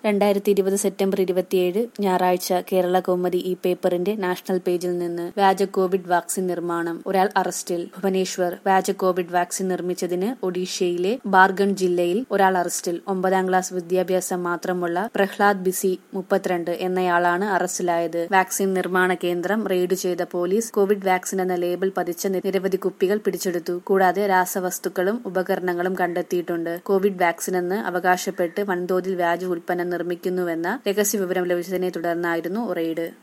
രണ്ടായിരത്തി ഇരുപത് സെപ്റ്റംബർ ഇരുപത്തിയേഴ് ഞായറാഴ്ച കേരള കൗമുദി ഈ പേപ്പറിന്റെ നാഷണൽ പേജിൽ നിന്ന് വ്യാജ കോവിഡ് വാക്സിൻ നിർമ്മാണം ഒരാൾ അറസ്റ്റിൽ ഭുവനേശ്വർ വ്യാജ കോവിഡ് വാക്സിൻ നിർമ്മിച്ചതിന് ഒഡീഷയിലെ ബാർഗൺ ജില്ലയിൽ ഒരാൾ അറസ്റ്റിൽ ഒമ്പതാം ക്ലാസ് വിദ്യാഭ്യാസം മാത്രമുള്ള പ്രഹ്ലാദ് ബിസി മുപ്പത്തിരണ്ട് എന്നയാളാണ് അറസ്റ്റിലായത് വാക്സിൻ നിർമ്മാണ കേന്ദ്രം റെയ്ഡ് ചെയ്ത പോലീസ് കോവിഡ് വാക്സിൻ എന്ന ലേബൽ പതിച്ച നിരവധി കുപ്പികൾ പിടിച്ചെടുത്തു കൂടാതെ രാസവസ്തുക്കളും ഉപകരണങ്ങളും കണ്ടെത്തിയിട്ടുണ്ട് കോവിഡ് വാക്സിൻ എന്ന് അവകാശപ്പെട്ട് വൻതോതിൽ വ്യാജ ഉൽപ്പന്നം നിർമ്മിക്കുന്നുവെന്ന രഹസ്യ വിവരം ലഭിച്ചതിനെ തുടർന്നായിരുന്നു റെയ്ഡ്